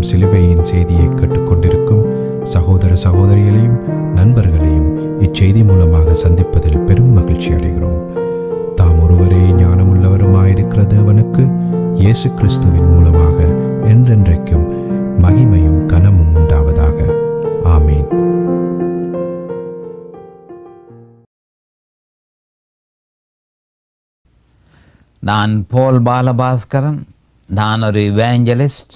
என்னும் சிலுவையின் செய்தியை கேட்டுக்கொண்டிருக்கும் சகோதர சகோதரிகளையும் நண்பர்களையும் இச்செய்தி மூலமாக சந்திப்பதில் பெரும் மகிழ்ச்சி அடைகிறோம் தாம் ஒருவரே ஞானமுள்ளவருமாயிருக்கிற தேவனுக்கு இயேசு கிறிஸ்துவின் மூலமாக என்றென்றைக்கும் மகிமையும் கனமும் உண்டாவதாக ஆமீன் நான் போல் பாலபாஸ்கரன் நான் ஒரு இவேஞ்சலிஸ்ட்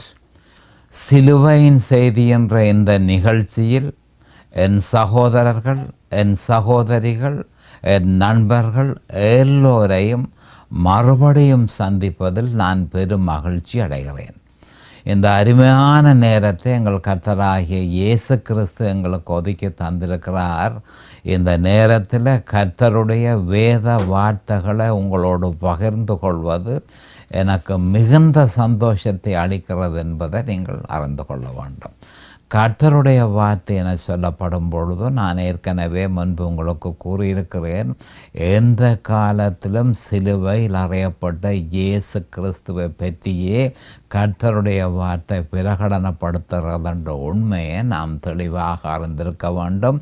சிலுவையின் செய்தி என்ற இந்த நிகழ்ச்சியில் என் சகோதரர்கள் என் சகோதரிகள் என் நண்பர்கள் எல்லோரையும் மறுபடியும் சந்திப்பதில் நான் பெரும் மகிழ்ச்சி அடைகிறேன் இந்த அருமையான நேரத்தை எங்கள் கர்த்தராகிய இயேசு கிறிஸ்து எங்களுக்கு ஒதுக்கி தந்திருக்கிறார் இந்த நேரத்தில் கர்த்தருடைய வேத வார்த்தைகளை உங்களோடு பகிர்ந்து கொள்வது எனக்கு மிகுந்த சந்தோஷத்தை அளிக்கிறது என்பதை நீங்கள் அறிந்து கொள்ள வேண்டும் கர்த்தருடைய வார்த்தை என சொல்லப்படும் பொழுது நான் ஏற்கனவே முன்பு உங்களுக்கு கூறியிருக்கிறேன் எந்த காலத்திலும் சிலுவையில் அறையப்பட்ட இயேசு கிறிஸ்துவை பற்றியே கர்த்தருடைய வார்த்தை பிரகடனப்படுத்துகிறது என்ற உண்மையை நாம் தெளிவாக அறிந்திருக்க வேண்டும்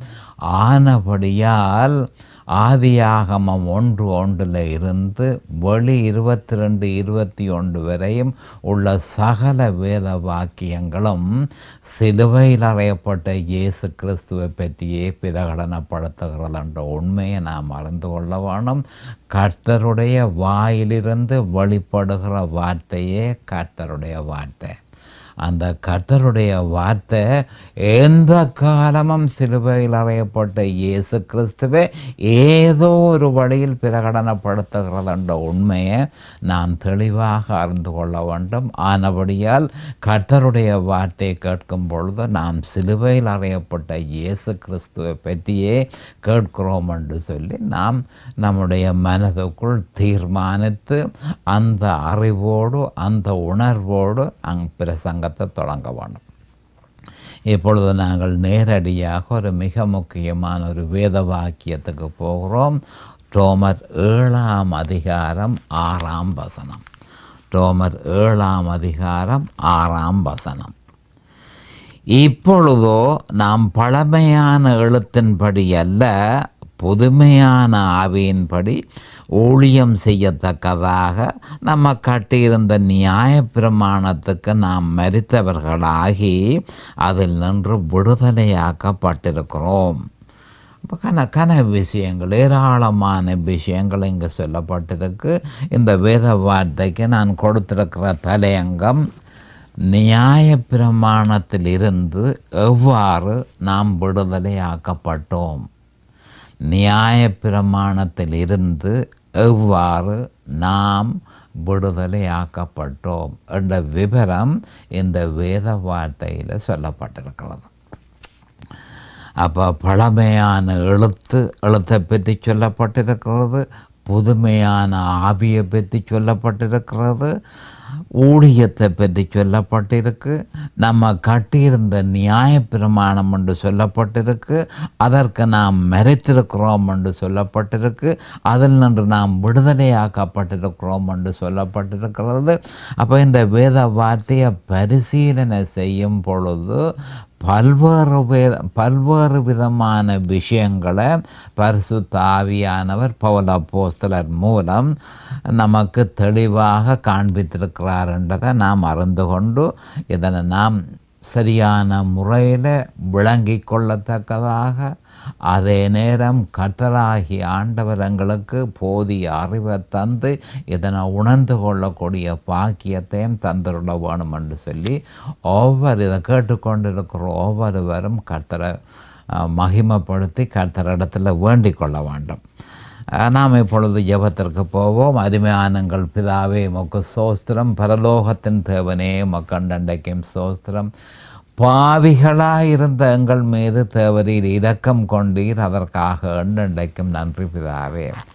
ஆனபடியால் ஆதியாகமம் ஒன்று ஒன்றில் இருந்து வெளி இருபத்தி ரெண்டு இருபத்தி ஒன்று வரையும் உள்ள சகல வேத வாக்கியங்களும் சிலுவையில் அறையப்பட்ட இயேசு கிறிஸ்துவை பற்றியே பிரகடனப்படுத்துகிறது என்ற உண்மையை நாம் அறிந்து கொள்ள வேணும் கர்த்தருடைய வாயிலிருந்து வெளிப்படுகிற வார்த்தையே கர்த்தருடைய வார்த்தை அந்த கர்த்தருடைய வார்த்தை எந்த காலமும் சிலுவையில் அறையப்பட்ட இயேசு கிறிஸ்துவை ஏதோ ஒரு வழியில் பிரகடனப்படுத்துகிறது என்ற உண்மையை நாம் தெளிவாக அறிந்து கொள்ள வேண்டும் ஆனபடியால் கர்த்தருடைய வார்த்தையை கேட்கும் பொழுது நாம் சிலுவையில் அறையப்பட்ட இயேசு கிறிஸ்துவை பற்றியே கேட்கிறோம் என்று சொல்லி நாம் நம்முடைய மனதுக்குள் தீர்மானித்து அந்த அறிவோடு அந்த உணர்வோடு அங் பிரசங்கத்தை தொடங்க வேண்டும் இப்பொழுது நாங்கள் நேரடியாக ஒரு மிக முக்கியமான ஒரு வேத வாக்கியத்துக்கு போகிறோம் ரோமர் ஏழாம் அதிகாரம் ஆறாம் வசனம் ரோமர் ஏழாம் அதிகாரம் ஆறாம் வசனம் இப்பொழுதோ நாம் பழமையான எழுத்தின்படி அல்ல புதுமையான ஆவியின்படி ஊழியம் செய்யத்தக்கதாக நம்ம கட்டியிருந்த நியாயப்பிரமாணத்துக்கு நாம் மறித்தவர்களாகி அதில் நின்று விடுதலையாக்கப்பட்டிருக்கிறோம் இப்போ கன கன விஷயங்கள் ஏராளமான விஷயங்கள் இங்கே சொல்லப்பட்டிருக்கு இந்த வேத வார்த்தைக்கு நான் கொடுத்திருக்கிற தலையங்கம் நியாயப்பிரமாணத்திலிருந்து எவ்வாறு நாம் விடுதலையாக்கப்பட்டோம் நியாயப்பிரமாணத்திலிருந்து எவ்வாறு நாம் விடுதலையாக்கப்பட்டோம் என்ற விவரம் இந்த வேத வார்த்தையில் சொல்லப்பட்டிருக்கிறது அப்போ பழமையான எழுத்து எழுத்தை பற்றி சொல்லப்பட்டிருக்கிறது புதுமையான ஆவியை பற்றி சொல்லப்பட்டிருக்கிறது ஊழியத்தை பற்றி சொல்லப்பட்டிருக்கு நம்ம கட்டியிருந்த நியாயப்பிரமாணம் என்று சொல்லப்பட்டிருக்கு அதற்கு நாம் மறைத்திருக்கிறோம் என்று சொல்லப்பட்டிருக்கு அதில் நின்று நாம் விடுதலையாக்கப்பட்டிருக்கிறோம் என்று சொல்லப்பட்டிருக்கிறது அப்போ இந்த வேத வார்த்தையை பரிசீலனை செய்யும் பொழுது பல்வேறு வே- பல்வேறு விதமான விஷயங்களை பரிசுத்த ஆவியானவர் பவுல் அப்போஸ்தலர் மூலம் நமக்கு தெளிவாக காண்பித்திருக்கிறார் என்றதை நாம் அறிந்து கொண்டு இதனை நாம் சரியான முறையில் விளங்கி கொள்ளத்தக்கதாக அதே நேரம் கர்த்தராகி ஆண்டவர் எங்களுக்கு போதிய அறிவை தந்து இதனை உணர்ந்து கொள்ளக்கூடிய பாக்கியத்தையும் தந்துள்ள வேணும் என்று சொல்லி ஒவ்வொரு இதை கேட்டுக்கொண்டிருக்கிற ஒவ்வொருவரும் கர்த்தரை அஹ், மகிமைப்படுத்தி கர்த்தரிடத்தில் வேண்டிக் கொள்ள வேண்டும் அஹ், நாம் இப்பொழுது ஜெபத்திற்கு போவோம் அருமையானங்கள் பிதாவே மக்கு சோஸ்திரம் பரலோகத்தின் தேவனே மக்கண்டண்டைக்கும் சோஸ்திரம் பாவிகளாயிருந்த எங்கள் மீது தேவரீர் இரக்கம் கொண்டீர் அதற்காக எண்டெண்டைக்கும் நன்றி பிதாவே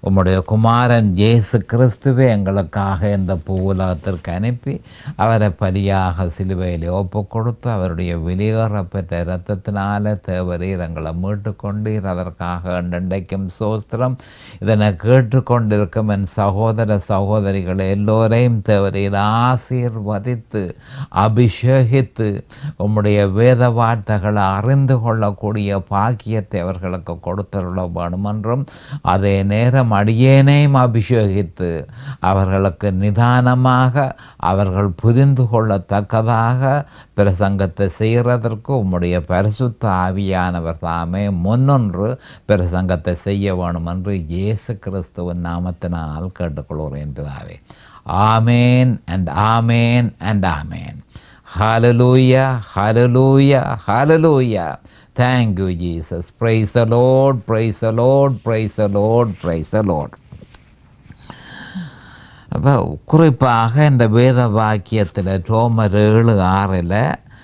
உம்முடைய குமாரன் இயேசு கிறிஸ்துவே எங்களுக்காக இந்த பூவுலகத்திற்கு அனுப்பி அவரை பலியாக சிலுவையில் ஒப்பு கொடுத்து அவருடைய வெளியேறப்பெற்ற இரத்தத்தினால தேவரீர் எங்களை மீட்டு கொண்டீர் அதற்காக இன்றைக்கும் சோஸ்திரம் இதனை கேட்டுக்கொண்டிருக்கும் என் சகோதர சகோதரிகள் எல்லோரையும் தேவரீர் ஆசீர்வதித்து அபிஷேகித்து உம்முடைய வேத வார்த்தைகளை அறிந்து கொள்ளக்கூடிய பாக்கியத்தை அவர்களுக்கு கொடுத்தருள வேணும் என்றும் அதே நேரம் அடியேனையும் அபிஷேகித்து அவர்களுக்கு நிதானமாக அவர்கள் புரிந்து கொள்ளத்தக்கதாக பிரசங்கத்தை செய்கிறதற்கு உம்முடைய பரிசுத்த ஆவியானவர் தாமே முன்னொன்று பிரசங்கத்தை செய்ய வேணும் என்று இயேசு கிறிஸ்துவின் நாமத்தினால் கேட்டுக்கொள்கிறேன் பிதாவே amen and amen and amen Hallelujah, hallelujah, hallelujah. Thank you, Jesus. Praise the Lord, praise the Lord, praise the Lord, praise the Lord. அப்போ குறிப்பாக இந்த வேத வாக்கியத்தில் ரோமர் ஏழு ஆறில்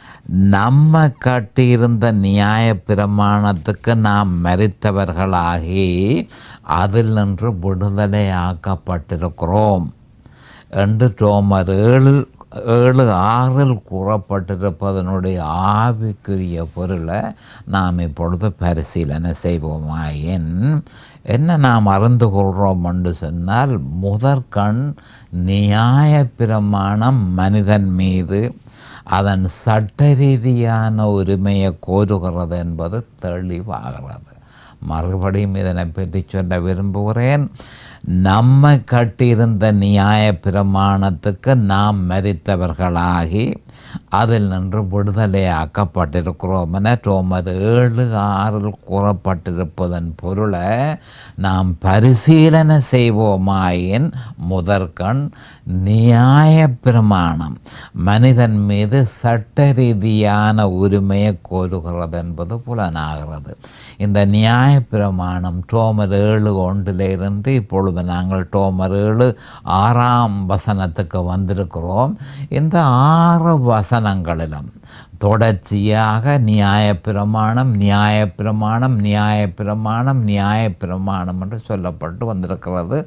நம்ம கட்டியிருந்த நியாய பிரமாணத்துக்கு நாம் மறித்தவர்களாகி அதில் நின்று விடுதலை ஆக்கப்பட்டிருக்கிறோம் என்று ரோமர் ஏழு ஏழு ஆறில் கூறப்பட்டிருப்பதனுடைய ஆவிக்குரிய பொருளை நாம் இப்பொழுது பரிசீலனை செய்வோமாயின் என்ன நாம் அறிந்து கொள்கிறோம் என்று சொன்னால் முதற்கண் நியாய பிரமாணம் மனிதன் மீது அதன் சட்ட ரீதியான உரிமையை கோருகிறது என்பது தெளிவாகிறது மறுபடியும் இதனை பற்றி சொல்ல விரும்புகிறேன் நம்மை கட்டியிருந்த நியாய பிரமாணத்துக்கு நாம் மறித்தவர்களாகி அதில் நின்று விடுதலையாக்கப்பட்டிருக்கிறோம் என ரோமர் ஏழு ஆறில் கூறப்பட்டிருப்பதன் பொருளை நாம் பரிசீலனை செய்வோமாயின் முதற்கண் நியாய பிரமாணம் மனிதன் மீது சட்ட ரீதியான உரிமையை கோருகிறது என்பது புலனாகிறது இந்த நியாய பிரமாணம் டோமர் ஏழு ஒன்றிலிருந்து இப்பொழுது நாங்கள் டோமர் ஏழு ஆறாம் வசனத்துக்கு வந்திருக்கிறோம் இந்த ஆறு வசனங்களிலும் தொடர்ச்சியாக நியாயப்பிரமாணம் நியாயப்பிரமாணம் நியாயப்பிரமாணம் நியாயப்பிரமாணம் என்று சொல்லப்பட்டு வந்திருக்கிறது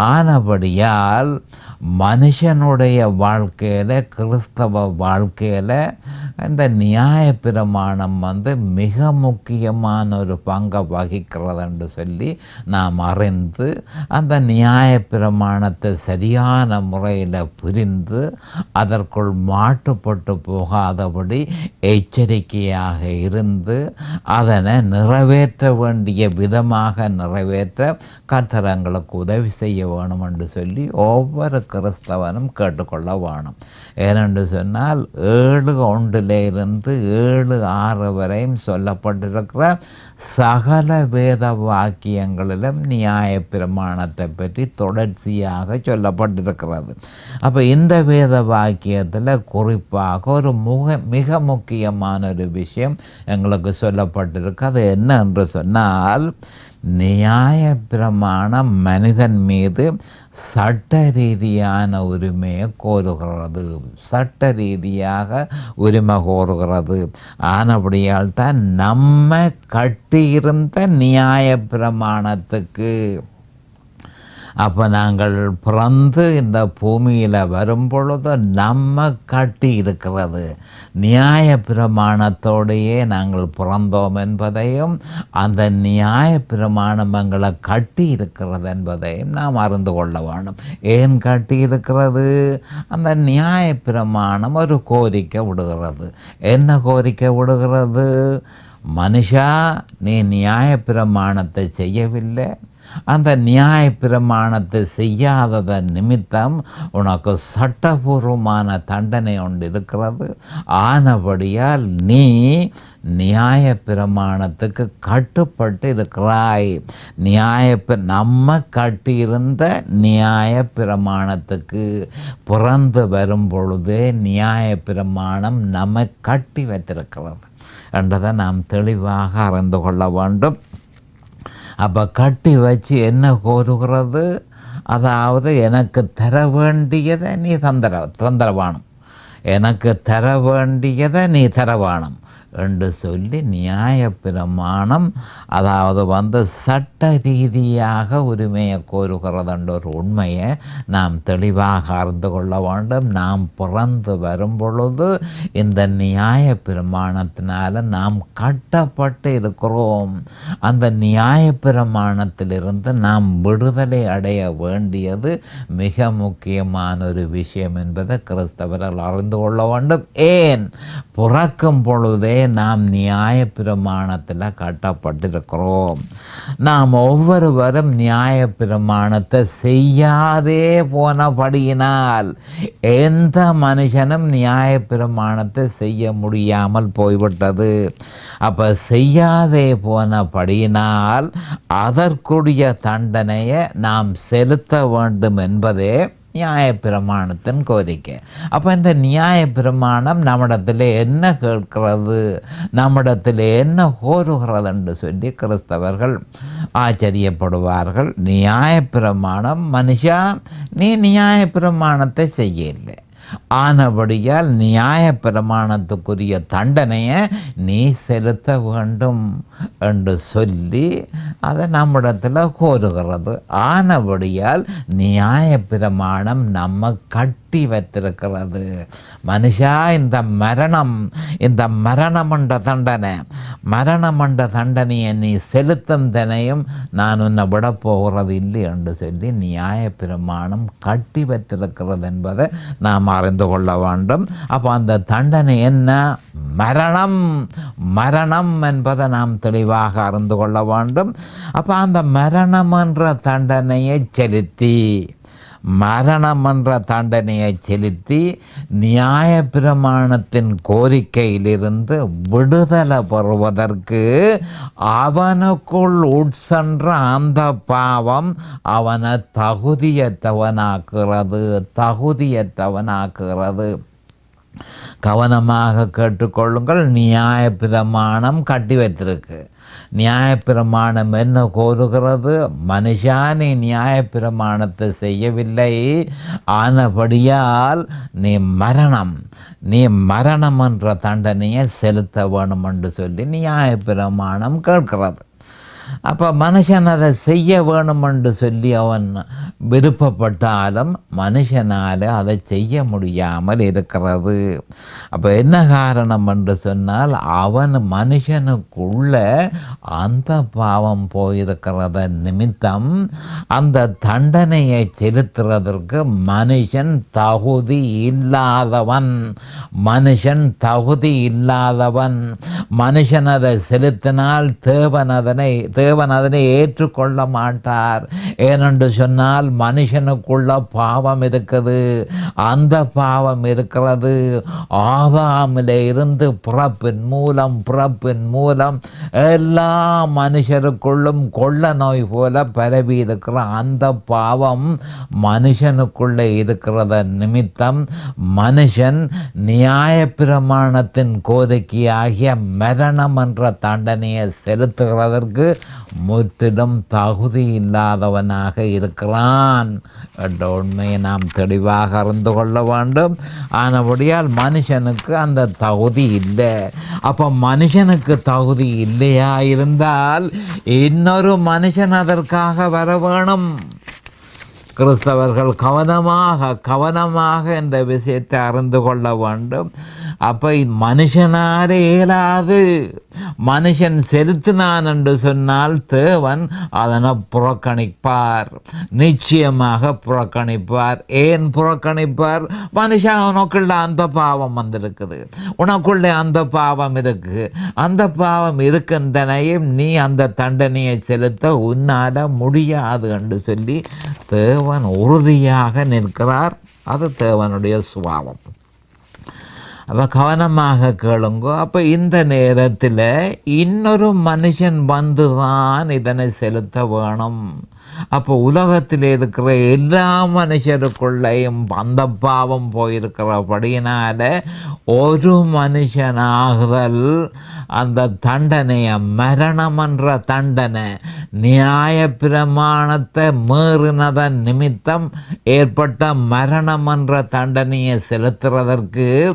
ஆனபடியால் மனுஷனுடைய வாழ்க்கையில் கிறிஸ்தவ வாழ்க்கையில் இந்த நியாயப்பிரமாணம் வந்து மிக முக்கியமான ஒரு பங்கை வகிக்கிறது என்று சொல்லி நாம் அறிந்து அந்த நியாயப்பிரமாணத்தை சரியான முறையில் புரிந்து அதற்குள் மாட்டுப்பட்டு போகாதபடி எச்சரிக்கையாக இருந்து அதனை நிறைவேற்ற வேண்டிய விதமாக நிறைவேற்ற கர்த்தரங்களுக்கு உதவி செய்ய வேணும் என்று சொல்லி ஒவ்வொரு கிறிஸ்தவனும் கேட்டுக்கொள்ள வேணும் ஏனென்று சொன்னால் ஏழு ஒன்றிலிருந்து ஏழு ஆறு வரையும் சொல்லப்பட்டிருக்கிற சகல வேத வாக்கியங்களிலும் நியாய பிரமாணத்தை பற்றி தொடர்ச்சியாக சொல்லப்பட்டிருக்கிறது அப்போ இந்த வேத வாக்கியத்தில் குறிப்பாக ஒரு முக மிக முக்கியமான ஒரு விஷயம் எங்களுக்கு சொல்லப்பட்டிருக்கு அது என்ன என்று சொன்னால் நியாய பிரமாணம் மனிதன் மீது சட்ட ரீதியான உரிமையை கோருகிறது சட்ட ரீதியாக உரிமை கோருகிறது ஆனபடியால் தான் நம்ம கட்டியிருந்த நியாய பிரமாணத்துக்கு அப்போ நாங்கள் பிறந்து இந்த பூமியில் வரும் பொழுது நம்ம கட்டி இருக்கிறது நியாய பிரமாணத்தோடையே நாங்கள் பிறந்தோம் என்பதையும் அந்த நியாய பிரமாணம் எங்களை கட்டி இருக்கிறது என்பதையும் நாம் அறிந்து கொள்ள வேணும் ஏன் கட்டி இருக்கிறது அந்த நியாய பிரமாணம் ஒரு கோரிக்கை விடுகிறது என்ன கோரிக்கை விடுகிறது மனுஷா நீ நியாய பிரமாணத்தை செய்யவில்லை அந்த நியாய பிரமாணத்தை செய்யாததன் நிமித்தம் உனக்கு சட்டபூர்வமான தண்டனை ஒன்று இருக்கிறது ஆனபடியால் நீ நியாய பிரமாணத்துக்கு கட்டுப்பட்டு இருக்கிறாய் நியாய பி- நம்ம கட்டியிருந்த நியாய பிரமாணத்துக்கு பிறந்து வரும் பொழுதே நியாய பிரமாணம் நம்மை கட்டி வைத்திருக்கிறது என்றதை நாம் தெளிவாக அறிந்து கொள்ள வேண்டும் அப்போ கட்டி வச்சு என்ன கோருகிறது அதாவது எனக்கு தர வேண்டியதை நீ தந்தர தந்தரவானம் எனக்கு தர வேண்டியதை நீ தரவானம் என்று சொல்லி நியாயப்பிரமாணம் அதாவது வந்து சட்ட ரீதியாக உரிமையை கோருகிறதுன்ற ஒரு உண்மையை நாம் தெளிவாக அறிந்து கொள்ள வேண்டும் நாம் பிறந்து வரும் பொழுது இந்த நியாய பிரமாணத்தினால நாம் கட்டப்பட்டு இருக்கிறோம் அந்த நியாய பிரமாணத்திலிருந்து நாம் விடுதலை அடைய வேண்டியது மிக முக்கியமான ஒரு விஷயம் என்பதை கிறிஸ்தவர்கள் அறிந்து கொள்ள வேண்டும் ஏன் பிறக்கும் பொழுதே நாம் நியாய பிரமாணத்தில் கட்டப்பட்டிருக்கிறோம் நாம் ஒவ்வொருவரும் நியாய பிரமாணத்தை செய்யாதே போனபடியினால் எந்த மனுஷனும் நியாய பிரமாணத்தை செய்ய முடியாமல் போய்விட்டது அப்போ செய்யாதே போனபடியினால் அதற்குரிய தண்டனையை நாம் செலுத்த வேண்டும் என்பதே நியாயப்பிரமாணத்தின் கோரிக்கை அப்போ இந்த நியாயப்பிரமாணம் நம்மிடத்தில் என்ன கேட்கிறது நம்மிடத்தில் என்ன கோருகிறது என்று சொல்லி கிறிஸ்தவர்கள் ஆச்சரியப்படுவார்கள் நியாயப்பிரமாணம் மனுஷா நீ நியாயப்பிரமாணத்தை செய்யலை ஆனபடியால் நியாய பிரமாணத்துக்குரிய தண்டனையை நீ செலுத்த வேண்டும் என்று சொல்லி அதை நம்மிடத்தில் கோருகிறது ஆனபடியால் நியாய பிரமாணம் நம்ம கட்டி வைத்திருக்கிறது மனுஷா இந்த மரணம் இந்த மரணம் என்ற தண்டனை மரணம் என்ற தண்டனையை நீ செலுத்தும் தனையும் நான் உன்னை விட போகிறது இல்லை என்று சொல்லி நியாய பிரமாணம் கட்டி வைத்திருக்கிறது என்பதை நாம் அறிந்து கொள்ள வேண்டும் அப்போ அந்த தண்டனை என்ன மரணம் மரணம் என்பதை நாம் தெளிவாக அறிந்து கொள்ள வேண்டும் அப்போ அந்த மரணம் என்ற தண்டனையை செலுத்தி மரணம் என்ற தண்டனையை செலுத்தி நியாயப்பிரமாணத்தின் கோரிக்கையிலிருந்து விடுதலை பெறுவதற்கு அவனுக்குள் உட்சென்ற அந்த பாவம் அவனை தகுதியற்றவனாக்குறது தகுதியற்றவனாக்குறது கவனமாக கேட்டுக்கொள்ளுங்கள் நியாயப்பிரமாணம் கட்டி வைத்திருக்கு நியாயப்பிரமாணம் என்ன கோருகிறது மனுஷா நீ நியாயப்பிரமாணத்தை செய்யவில்லை ஆனபடியால் நீ மரணம் நீ மரணம் என்ற தண்டனையை செலுத்த வேணும் என்று சொல்லி நியாயப்பிரமாணம் கேட்கிறது அப்போ மனுஷன் அதை செய்ய வேணும் என்று சொல்லி அவன் விருப்பப்பட்டாலும் மனுஷனால் அதை செய்ய முடியாமல் இருக்கிறது அப்போ என்ன காரணம் என்று சொன்னால் அவன் மனுஷனுக்குள்ள அந்த பாவம் போயிருக்கிறத நிமித்தம் அந்த தண்டனையை செலுத்துறதற்கு மனுஷன் தகுதி இல்லாதவன் மனுஷன் தகுதி இல்லாதவன் மனுஷன் அதை செலுத்தினால் தேவன் அதனை தேவன் அதனை ஏற்றுக்கொள்ள மாட்டார் ஏனென்று சொன்னால் மனுஷனுக்குள்ள பாவம் இருக்குது அந்த பாவம் இருக்கிறது ஆதாமில் இருந்து பிறப்பின் மூலம் பிறப்பின் மூலம் எல்லா மனுஷருக்குள்ளும் கொள்ள நோய் போல பரவி இருக்கிற அந்த பாவம் மனுஷனுக்குள்ளே இருக்கிறத நிமித்தம் மனுஷன் நியாயப்பிரமாணத்தின் கோரிக்கையாகிய மரணம் என்ற தண்டனையை செலுத்துகிறதற்கு முற்றிலும் தகுதி இல்லாதவனாக இருக்கிறான் என்ற உண்மையை நாம் தெளிவாக அறிந்து கொள்ள வேண்டும் ஆனபடியால் மனுஷனுக்கு அந்த தகுதி இல்லை அப்போ மனுஷனுக்கு தகுதி இல்லையா இருந்தால் இன்னொரு மனுஷன் அதற்காக வர வேணும் கிறிஸ்தவர்கள் கவனமாக கவனமாக இந்த விஷயத்தை அறிந்து கொள்ள வேண்டும் அப்போ மனுஷனாலே இயலாது மனுஷன் செலுத்தினான் என்று சொன்னால் தேவன் அதனை புறக்கணிப்பார் நிச்சயமாக புறக்கணிப்பார் ஏன் புறக்கணிப்பார் மனுஷன் உனக்குள்ள அந்த பாவம் வந்திருக்குது உனக்குள்ளே அந்த பாவம் இருக்கு அந்த பாவம் இருக்கின்றனையும் நீ அந்த தண்டனையை செலுத்த உன்னால முடியாது என்று சொல்லி தேவன் உறுதியாக நிற்கிறார் அது தேவனுடைய சுபாவம் அப்போ கவனமாக கேளுங்கோ அப்போ இந்த நேரத்தில் இன்னொரு மனுஷன் வந்து தான் இதனை செலுத்த வேணும் அப்போ உலகத்தில் இருக்கிற எல்லா மனுஷருக்குள்ளேயும் அந்த பாவம் போயிருக்கிறபடியினால ஒரு மனுஷனாகுதல் அந்த தண்டனையை மரணம் என்ற தண்டனை நியாய பிரமாணத்தை மீறினதன் நிமித்தம் ஏற்பட்ட மரணம் என்ற தண்டனையை செலுத்துறதற்கு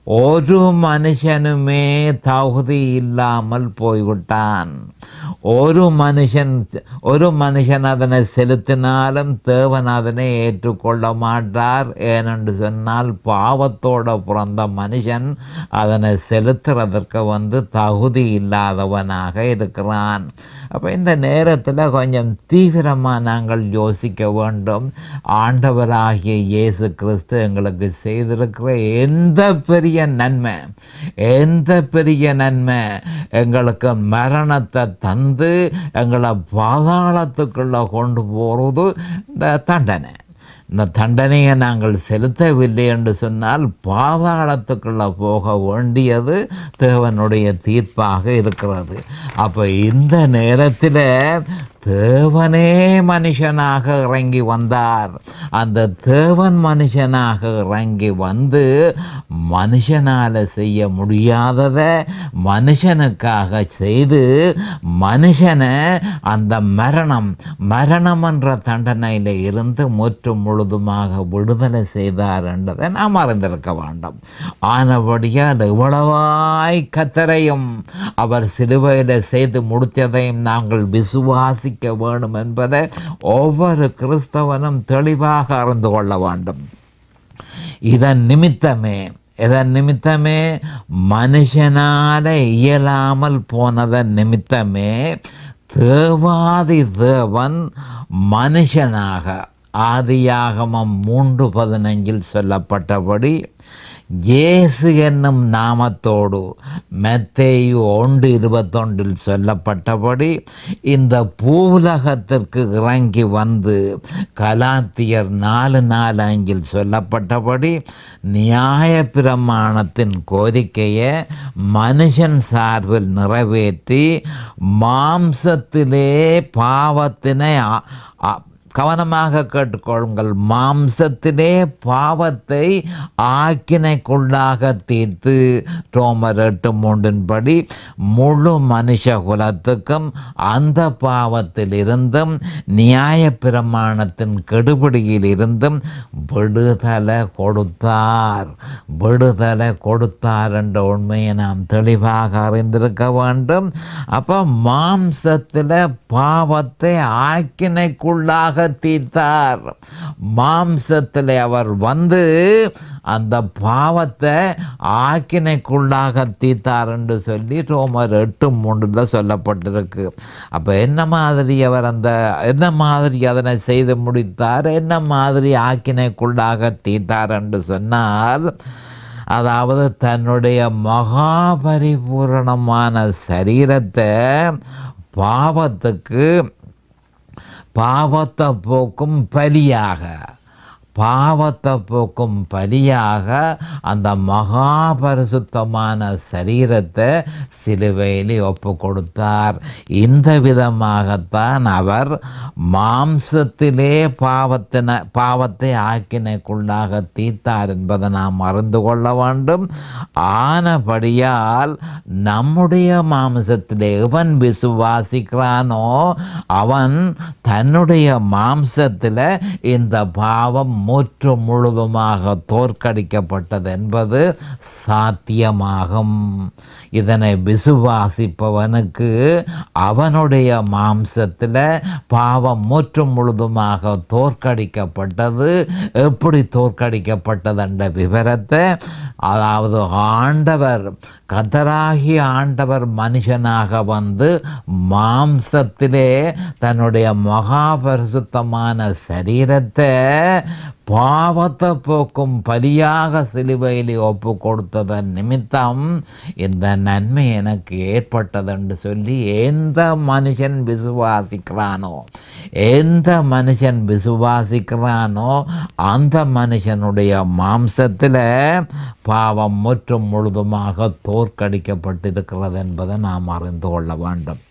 ஒரு மனுஷனுமே தகுதி இல்லாமல் போய்விட்டான் ஒரு மனுஷன் ஒரு மனுஷன் அதனை செலுத்தினாலும் தேவன் அதனை ஏற்றுக்கொள்ள மாட்டார் ஏனென்று சொன்னால் பாவத்தோட பிறந்த மனுஷன் அதனை செலுத்துறதற்கு வந்து தகுதி இல்லாதவனாக இருக்கிறான் அப்போ இந்த நேரத்தில் கொஞ்சம் தீவிரமாக நாங்கள் யோசிக்க வேண்டும் ஆண்டவராகிய இயேசு கிறிஸ்து எங்களுக்கு செய்திருக்கிற எந்த பெரிய நன்மை எந்த பெரிய நன்மை எங்களுக்கு மரணத்தை தந்து எங்களை பாதாளத்துக்குள்ளே கொண்டு போகிறது இந்த தண்டனை இந்த தண்டனையை நாங்கள் செலுத்தவில்லை என்று சொன்னால் பாதாளத்துக்குள்ளே போக வேண்டியது தேவனுடைய தீர்ப்பாக இருக்கிறது அப்போ இந்த நேரத்தில் தேவனே மனுஷனாக இறங்கி வந்தார் அந்த தேவன் மனுஷனாக இறங்கி வந்து மனுஷனால் செய்ய முடியாததை மனுஷனுக்காக செய்து மனுஷனை அந்த மரணம் மரணம் என்ற தண்டனையில் இருந்து முற்றும் முழுதுமாக விடுதலை செய்தார் என்றதை நாம் அறிந்திருக்க வேண்டும் ஆனபடியால் இவ்வளவாய் கத்தரையும் அவர் சிலுவையில் செய்து முடித்ததையும் நாங்கள் விசுவாசிக்க வேண்டும் என்பதை ஒவ்வொரு கிறிஸ்தவனும் தெளிவாக அறிந்து கொள்ள வேண்டும் இதன் நிமித்தமே இதன் நிமித்தமே மனுஷனால இயலாமல் போனதன் நிமித்தமே தேவாதி தேவன் மனுஷனாக ஆதியாகமம் மூன்று பதினஞ்சில் சொல்லப்பட்டபடி இயேசு என்னும் நாமத்தோடு மெத்தேயு ஒன்று இருபத்தொன்றில் சொல்லப்பட்டபடி இந்த பூவுலகத்திற்கு இறங்கி வந்து கலாத்தியர் நாலு நாலு அஞ்சில் சொல்லப்பட்டபடி நியாயப்பிரமாணத்தின் கோரிக்கையை மனுஷன் சார்பில் நிறைவேற்றி மாம்சத்திலே பாவத்தினை ஆ- ஆ- கவனமாக கேட்டுக்கொள்ளுங்கள் மாம்சத்திலே பாவத்தை ஆக்கினைக்குள்ளாக தீர்த்து ரோமர் எட்டு மூன்றின்படி முழு மனுஷ குலத்துக்கும் அந்த பாவத்தில் இருந்தும் நியாயப்பிரமாணத்தின் கெடுபிடியில் இருந்தும் விடுதலை கொடுத்தார் விடுதலை கொடுத்தார் என்ற உண்மையை நாம் தெளிவாக அறிந்திருக்க வேண்டும் அப்போ மாம்சத்தில் பாவத்தை ஆக்கினைக்குள்ளாக தீர்த்தார் மாம்சத்தில் அவர் வந்து அந்த பாவத்தை ஆக்கினைக்குள்ளாக தீர்த்தார் என்று சொல்லி ரோமர் எட்டு மூன்றில் சொல்லப்பட்டிருக்கு அப்போ என்ன மாதிரி அவர் அந்த என்ன மாதிரி அதனை செய்து முடித்தார் என்ன மாதிரி ஆக்கினைக்குள்ளாக தீர்த்தார் என்று சொன்னால் அதாவது தன்னுடைய மகாபரிபூரணமான சரீரத்தை பாவத்துக்கு பாவத்தை போக்கும் பலியாக பாவத்தை போக்கும் பலியாக அந்த மகா பரிசுத்தமான சரீரத்தை சிலுவையில் ஒப்பு கொடுத்தார் இந்த விதமாகத்தான் அவர் மாம்சத்திலே பாவத்தின பாவத்தை ஆக்கினைக்குள்ளாக தீர்த்தார் என்பதை நாம் அறிந்து கொள்ள வேண்டும் ஆனபடியால் நம்முடைய மாம்சத்திலே எவன் விசுவாசிக்கிறானோ அவன் தன்னுடைய மாம்சத்தில் இந்த பாவம் முற்று முழுதுமாக தோற்கடிக்கப்பட்டது என்பது சாத்தியமாகும் இதனை விசுவாசிப்பவனுக்கு அவனுடைய மாம்சத்தில் பாவம் முற்று முழுதுமாக தோற்கடிக்கப்பட்டது எப்படி தோற்கடிக்கப்பட்டது என்ற விவரத்தை அதாவது ஆண்டவர் கதராகி ஆண்டவர் மனுஷனாக வந்து மாம்சத்திலே தன்னுடைய மகாபரிசுத்தமான சரீரத்தை பாவத்தை போக்கும் பலியாக சிலுவையில் ஒப்பு கொடுத்ததன் நிமித்தம் இந்த நன்மை எனக்கு ஏற்பட்டது என்று சொல்லி எந்த மனுஷன் விசுவாசிக்கிறானோ எந்த மனுஷன் விசுவாசிக்கிறானோ அந்த மனுஷனுடைய மாம்சத்தில் பாவம் முற்றும் முழுதுமாக தோற்கடிக்கப்பட்டிருக்கிறது என்பதை நாம் அறிந்து கொள்ள வேண்டும்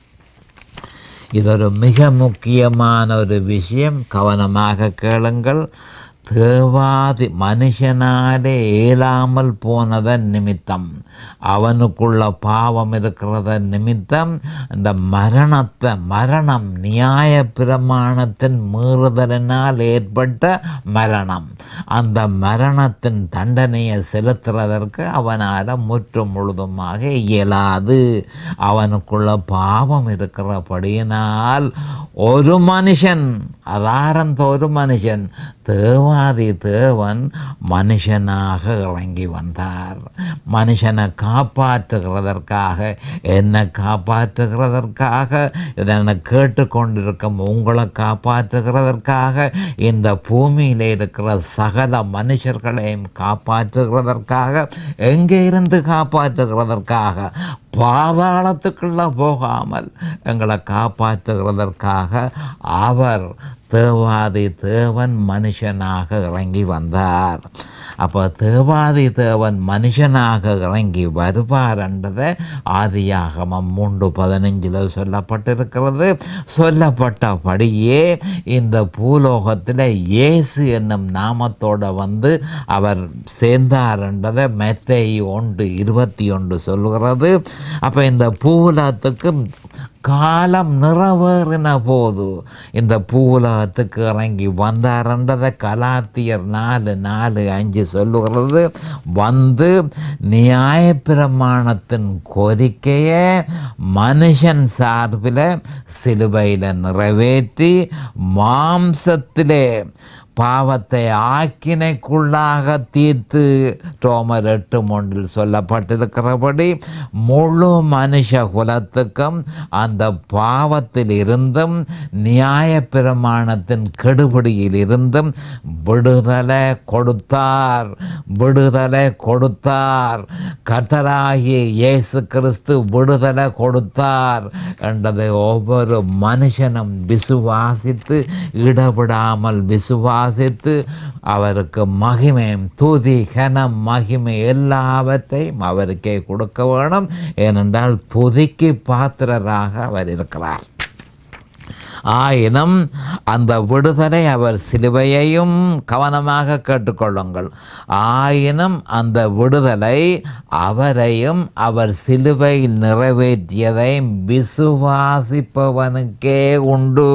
இது ஒரு மிக முக்கியமான ஒரு விஷயம் கவனமாக கேளுங்கள் தேவாதி மனுஷனாலே இயலாமல் போனதன் நிமித்தம் அவனுக்குள்ள பாவம் இருக்கிறத நிமித்தம் இந்த மரணத்தை மரணம் நியாய பிரமாணத்தின் மீறுதலினால் ஏற்பட்ட மரணம் அந்த மரணத்தின் தண்டனையை செலுத்துறதற்கு அவனால் முற்று முழுதுமாக இயலாது அவனுக்குள்ள பாவம் இருக்கிறபடியினால் ஒரு மனுஷன் அதாரந்த ஒரு மனுஷன் தேவாதி தேவன் மனுஷனாக இறங்கி வந்தார் மனுஷனை காப்பாற்றுகிறதற்காக என்னை காப்பாற்றுகிறதற்காக இதனை கேட்டுக்கொண்டிருக்கும் உங்களை காப்பாற்றுகிறதற்காக இந்த பூமியில் இருக்கிற சகல மனுஷர்களையும் காப்பாற்றுகிறதற்காக எங்கே இருந்து காப்பாற்றுகிறதற்காக பாதாளத்துக்குள்ள போகாமல் எங்களை காப்பாற்றுகிறதற்காக அவர் தேவாதி தேவன் மனுஷனாக இறங்கி வந்தார் அப்போ தேவாதி தேவன் மனுஷனாக இறங்கி வருவார் என்றதை ஆதியாகமம் மூன்று பதினஞ்சில் சொல்லப்பட்டிருக்கிறது சொல்லப்பட்டபடியே இந்த பூலோகத்தில் இயேசு என்னும் நாமத்தோடு வந்து அவர் சேர்ந்தார் என்றதை மெத்தை ஒன்று இருபத்தி ஒன்று சொல்கிறது அப்போ இந்த பூலத்துக்கு காலம் நிறைவேறின போது இந்த பூலகத்துக்கு இறங்கி வந்தார்ன்றதை கலாத்தியர் நாலு நாலு அஞ்சு சொல்லுகிறது வந்து நியாயப்பிரமாணத்தின் கோரிக்கையை மனுஷன் சார்பில் சிலுவையில் நிறைவேற்றி மாம்சத்திலே பாவத்தை ஆக்கினைக்குள்ளாக தீர்த்து ரோமர் எட்டு மூன்றில் சொல்லப்பட்டிருக்கிறபடி முழு மனுஷ குலத்துக்கும் அந்த பாவத்தில் இருந்தும் நியாயப்பிரமாணத்தின் கெடுபிடியில் இருந்தும் விடுதலை கொடுத்தார் விடுதலை கொடுத்தார் கர்த்தராகிய இயேசு கிறிஸ்து விடுதலை கொடுத்தார் என்றதை ஒவ்வொரு மனுஷனும் விசுவாசித்து இடவிடாமல் விசுவாசித்து அவருக்கு மகிமையும் துதி கனம் மகிமை எல்லாவற்றையும் அவருக்கே கொடுக்க வேணும் ஏனென்றால் துதிக்கு பாத்திரராக அவர் இருக்கிறார் ஆயினும் அந்த விடுதலை அவர் சிலுவையையும் கவனமாக கேட்டுக்கொள்ளுங்கள் ஆயினும் அந்த விடுதலை அவரையும் அவர் சிலுவையில் நிறைவேற்றியதையும் விசுவாசிப்பவனுக்கே உண்டு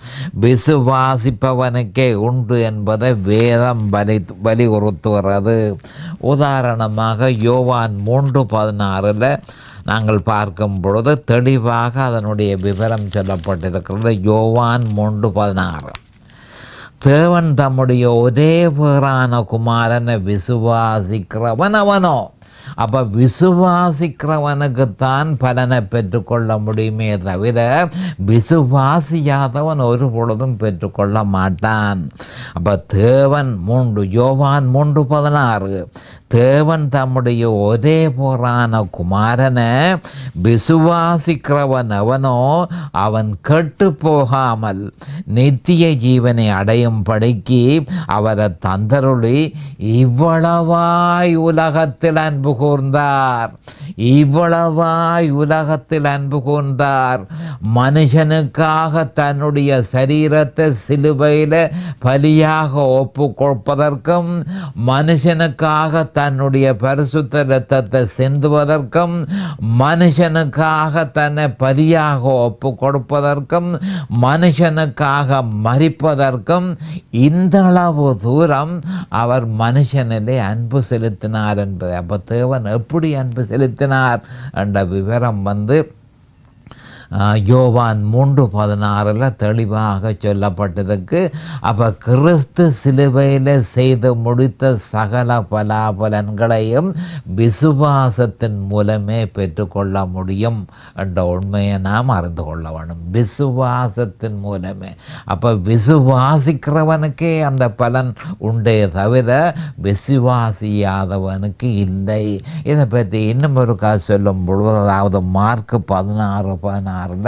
விசுவாசிப்பவனுக்கே உண்டு என்பதை வேதம் வலி வலியுறுத்துகிறது உதாரணமாக யோவான் மூன்று பதினாறில் நாங்கள் பார்க்கும் பொழுது தெளிவாக அதனுடைய விவரம் சொல்லப்பட்டிருக்கிறது யோவான் மூன்று பதினாறு தேவன் தம்முடைய ஒரே பேரான குமாரனை விசுவாசிக்கிறவன் அவனோ அப்போ விசுவாசிக்கிறவனுக்குத்தான் பலனை பெற்றுக்கொள்ள முடியுமே தவிர விசுவாசியாதவன் ஒரு பொழுதும் பெற்றுக்கொள்ள மாட்டான் அப்போ தேவன் மூன்று யோவான் மூன்று பதினாறு தேவன் தம்முடைய ஒரே போரான குமாரனை விசுவாசிக்கிறவன் அவனோ அவன் கெட்டு போகாமல் நித்திய ஜீவனை அடையும் படிக்கு அவரை தந்தருளி இவ்வளவாய் உலகத்தில் அன்பு கூர்ந்தார் இவ்வளவாய் உலகத்தில் அன்பு கூர்ந்தார் மனுஷனுக்காக தன்னுடைய சரீரத்தை சிலுவையில் பலியாக ஒப்பு கொடுப்பதற்கும் மனுஷனுக்காக தன்னுடைய பரிசுத்த இரத்தத்தை சிந்துவதற்கும் மனுஷனுக்காக தன்னை பலியாக ஒப்பு கொடுப்பதற்கும் மனுஷனுக்காக மறிப்பதற்கும் இந்த அளவு தூரம் அவர் மனுஷனிலே அன்பு செலுத்தினார் என்பதை அப்போ தேவன் எப்படி அன்பு செலுத்தினார் என்ற விவரம் வந்து ஆஹ், யோவான் மூன்று பதினாறில் தெளிவாக சொல்லப்பட்டிருக்கு அப்போ கிறிஸ்து சிலுவையில் செய்து முடித்த சகல பலாபலன்களையும் விசுவாசத்தின் மூலமே பெற்றுக்கொள்ள முடியும் என்ற உண்மையை நாம் அறிந்து கொள்ள வேண்டும் விசுவாசத்தின் மூலமே அப்போ விசுவாசிக்கிறவனுக்கே அந்த பலன் உண்டே தவிர விசுவாசியாதவனுக்கு இல்லை இதை பற்றி இன்னும் ஒரு கா சொல்லும் பொழுது அதாவது மார்க் பதினாறு பதினாறில்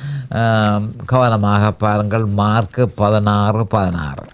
கவனமாக பாருங்கள் மார்க் பதினாறு பதினாறு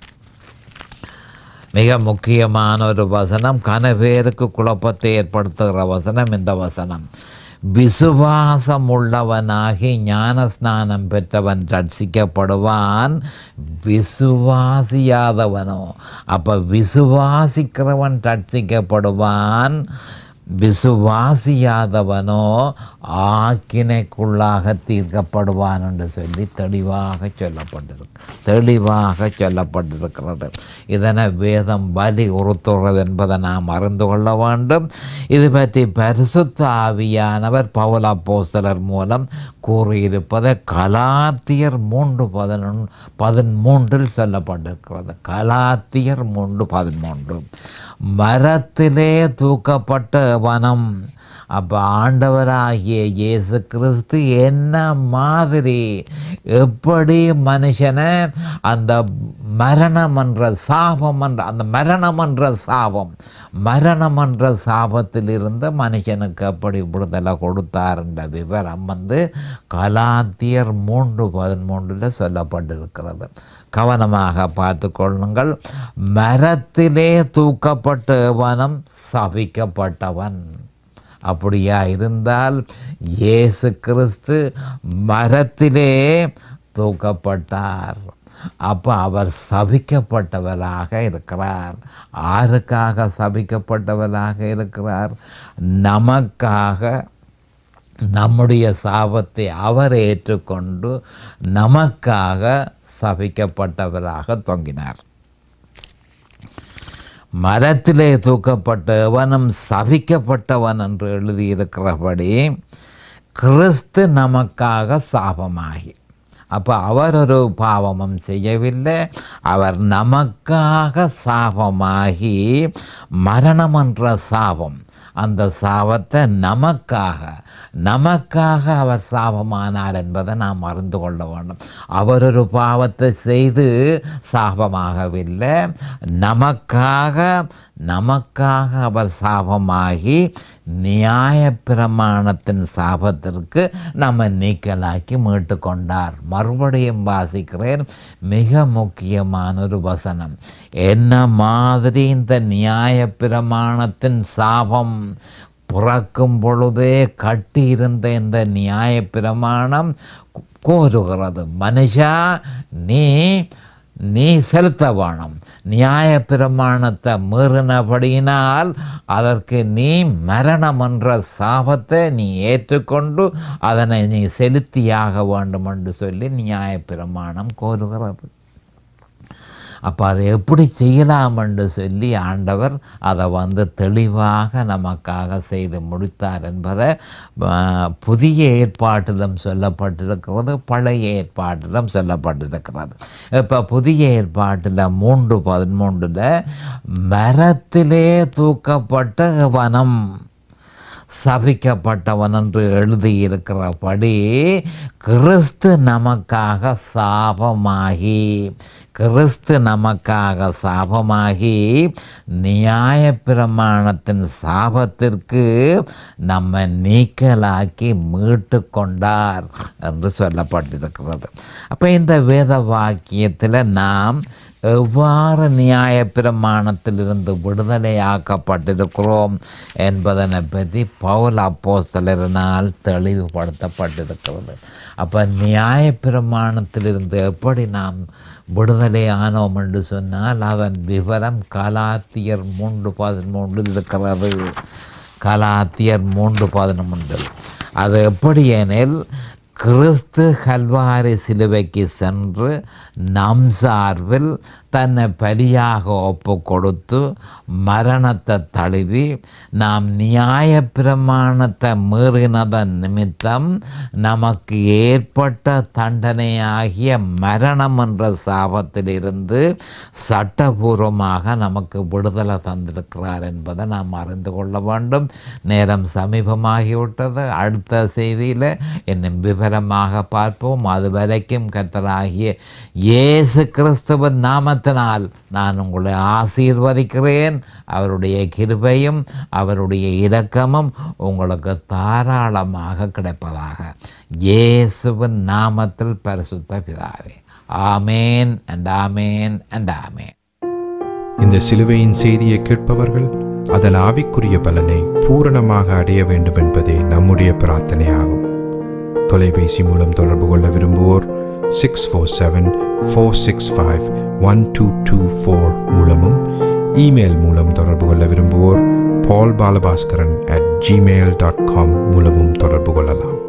மிக முக்கியமான ஒரு வசனம் கன பேருக்கு குழப்பத்தை ஏற்படுத்துகிற வசனம் இந்த வசனம் விசுவாசம் உள்ளவனாகி ஞானஸ்நானம் பெற்றவன் ரட்சிக்கப்படுவான் விசுவாசியாதவனோ அப்போ விசுவாசிக்கிறவன் ரட்சிக்கப்படுவான் விசுவாசியாதவனோ ஆக்கினைக்குள்ளாக தீர்க்கப்படுவான் என்று சொல்லி தெளிவாக சொல்லப்பட்டிருக்கு தெளிவாக சொல்லப்பட்டிருக்கிறது இதனை வேதம் வலி உறுத்துறது என்பதை நாம் அறிந்து கொள்ள வேண்டும் இது பற்றி பரிசுத்த ஆவியானவர் பவுல அப்போஸ்தலர் மூலம் கூறியிருப்பதை கலாத்தியர் மூன்று பதினொன்று பதிமூன்றில் சொல்லப்பட்டிருக்கிறது கலாத்தியர் மூன்று பதிமூன்று மரத்திலே தூக்கப்பட்ட வனம் அப்போ ஆண்டவராகிய இயேசு கிறிஸ்து என்ன மாதிரி எப்படி மனுஷனை அந்த மரணம் என்ற சாபம் என்ற அந்த மரணம் என்ற சாபம் மரணம் என்ற சாபத்தில் இருந்து மனுஷனுக்கு எப்படி விடுதலை கொடுத்தார் என்ற விவரம் வந்து கலாத்தியர் மூன்று பதிமூன்றில் சொல்லப்பட்டிருக்கிறது கவனமாக பார்த்து கொள்ளுங்கள் மரத்திலே தூக்கப்பட்ட வனம் சபிக்கப்பட்டவன் அப்படியா இருந்தால் இயேசு கிறிஸ்து மரத்திலே தூக்கப்பட்டார் அப்போ அவர் சபிக்கப்பட்டவராக இருக்கிறார் ஆருக்காக சபிக்கப்பட்டவராக இருக்கிறார் நமக்காக நம்முடைய சாபத்தை அவர் ஏற்றுக்கொண்டு நமக்காக சபிக்கப்பட்டவராக தொங்கினார் மரத்திலே தூக்கப்பட்டவனும் சபிக்கப்பட்டவன் என்று எழுதியிருக்கிறபடி கிறிஸ்து நமக்காக சாபமாகி அப்போ அவர் ஒரு பாவமும் செய்யவில்லை அவர் நமக்காக சாபமாகி மரணம் என்ற சாபம் அந்த சாபத்தை நமக்காக நமக்காக அவர் சாபமானார் என்பதை நாம் அறிந்து கொள்ள வேண்டும் அவர் ஒரு பாவத்தை செய்து சாபமாகவில்லை நமக்காக நமக்காக அவர் சாபமாகி நியாயப்பிரமாணத்தின் சாபத்திற்கு நம்ம நீக்கலாக்கி மீட்டு கொண்டார் மறுபடியும் வாசிக்கிறேன் மிக முக்கியமான ஒரு வசனம் என்ன மாதிரி இந்த நியாயப்பிரமாணத்தின் சாபம் பிறக்கும் பொழுதே கட்டியிருந்த இந்த நியாயப்பிரமாணம் கோருகிறது மனுஷா நீ நீ செலுத்த வேணும் நியாயப்பிரமாணத்தை மீறினபடியினால் அதற்கு நீ மரணம் என்ற சாபத்தை நீ ஏற்றுக்கொண்டு அதனை நீ செலுத்தியாக வேண்டும் என்று சொல்லி நியாயப்பிரமாணம் கோருகிறது அப்போ அதை எப்படி செய்யலாம் என்று சொல்லி ஆண்டவர் அதை வந்து தெளிவாக நமக்காக செய்து முடித்தார் என்பதை ஆ, புதிய ஏற்பாட்டிலும் சொல்லப்பட்டிருக்கிறது பழைய ஏற்பாட்டிலும் சொல்லப்பட்டிருக்கிறது இப்போ புதிய ஏற்பாட்டில் மூன்று பதிமூன்றில் மரத்திலே தூக்கப்பட்ட வனம் சபிக்கப்பட்டவன் என்று எழுதியிருக்கிறபடி கிறிஸ்து நமக்காக சாபமாகி கிறிஸ்து நமக்காக சாபமாகி நியாயப்பிரமாணத்தின் சாபத்திற்கு நம்ம நீக்கலாக்கி மீட்டு கொண்டார் என்று சொல்லப்பட்டிருக்கிறது அப்போ இந்த வேத வாக்கியத்தில் நாம் எவ்வாறு நியாயப்பிரமாணத்திலிருந்து விடுதலையாக்கப்பட்டிருக்கிறோம் என்பதனை பற்றி பவுல் அப்போஸ்தலரினால் தெளிவுபடுத்தப்பட்டிருக்கிறது அப்போ நியாயப்பிரமாணத்திலிருந்து எப்படி நாம் விடுதலை ஆனோம் என்று சொன்னால் அதன் விவரம் கலாத்தியர் மூன்று பதிமூன்றில் இருக்கிறது கலாத்தியர் மூன்று பதினொன்றில் அது எப்படி எனில் கிறிஸ்து கல்வாரி சிலுவைக்கு சென்று நம் சார்பில் தன்னை பலியாக ஒப்பு கொடுத்து மரணத்தை தழுவி நாம் நியாயப்பிரமாணத்தை மீறினதன் நிமித்தம் நமக்கு ஏற்பட்ட தண்டனையாகிய மரணம் என்ற சாபத்திலிருந்து சட்டபூர்வமாக நமக்கு விடுதலை தந்திருக்கிறார் என்பதை நாம் அறிந்து கொள்ள வேண்டும் நேரம் சமீபமாகிவிட்டது அடுத்த செய்தியில் இன்னும் விவரமாக பார்ப்போம் அது வரைக்கும் கர்த்தராகிய இயேசு கிறிஸ்துவின் நாமத்தினால் நான் உங்களை ஆசீர்வதிக்கிறேன் அவருடைய கிருபையும் அவருடைய இரக்கமும் உங்களுக்கு தாராளமாக கிடைப்பதாக இயேசுவின் நாமத்தில் பரிசுத்த பிதாவே ஆமேன் அண்ட் ஆமேன் அண்ட் ஆமேன் இந்த சிலுவையின் செய்தியை கேட்பவர்கள் அதன் ஆவிக்குரிய பலனை பூரணமாக அடைய வேண்டும் என்பதே நம்முடைய பிரார்த்தனையாகும் தொலைபேசி மூலம் தொடர்பு கொள்ள விரும்புவோர் six four seven four six five one two two four மூலமும் இமெயில் மூலம் தொடர்பு கொள்ள விரும்புவோர் Paul Balabaskaran at Gmail dot com மூலமும் தொடர்பு கொள்ளலாம்